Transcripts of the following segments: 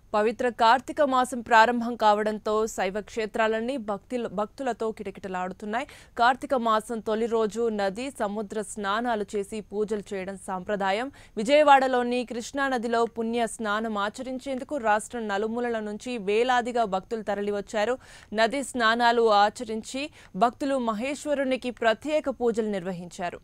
పవిత్ర కార్తీక మాసం ప్రారంభం కావడంతో శైవ క్షేత్రాలన్నీ భక్తుల భక్తులతో కిటకిటలాడుతున్నాయి కార్తీక మాసం తొలి రోజు నది సముద్ర స్నానాలు చేసి పూజలు చేయడం సాంప్రదాయం విజయవాడలోని కృష్ణానదిలో పుణ్య స్నానం ఆచరించేందుకు రాష్ట్రం నలుమూలల నుంచి వేలాదిగా భక్తులు తరలివచ్చారు నది స్నానాలు ఆచరించి భక్తులు మహేశ్వరునికి ప్రత్యేక పూజలు నిర్వహించారు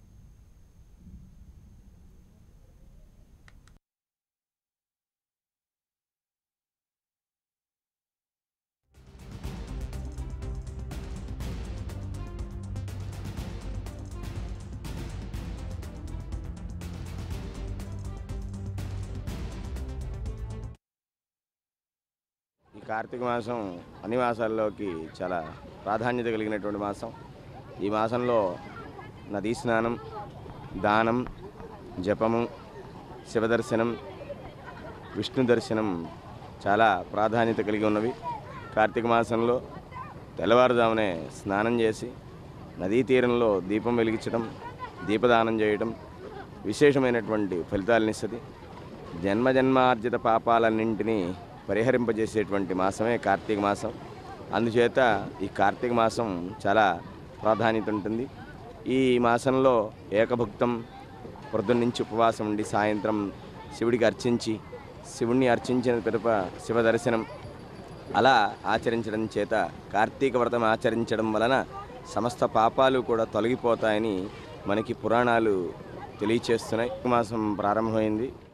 ఈ కార్తీక మాసం అన్ని మాసాల్లోకి చాలా ప్రాధాన్యత కలిగినటువంటి మాసం ఈ మాసంలో నదీ స్నానం దానం జపము శివదర్శనం విష్ణు దర్శనం చాలా ప్రాధాన్యత కలిగి ఉన్నవి కార్తీక మాసంలో తెల్లవారుజామునే స్నానం చేసి నదీ తీరంలో దీపం వెలిగించడం దీపదానం చేయడం విశేషమైనటువంటి ఫలితాలనిస్తుంది జన్మ జన్మార్జిత పాపాలన్నింటినీ పరిహరింపజేసేటువంటి మాసమే కార్తీక మాసం అందుచేత ఈ కార్తీక మాసం చాలా ప్రాధాన్యత ఉంటుంది ఈ మాసంలో ఏకభుక్తం పొద్దున్నుంచి ఉపవాసం ఉండి సాయంత్రం శివుడికి అర్చించి శివుణ్ణి అర్చించిన పిదప శివ దర్శనం అలా ఆచరించడం చేత కార్తీక వ్రతం ఆచరించడం వలన సమస్త పాపాలు కూడా తొలగిపోతాయని మనకి పురాణాలు తెలియచేస్తున్నాయి మాసం ప్రారంభమైంది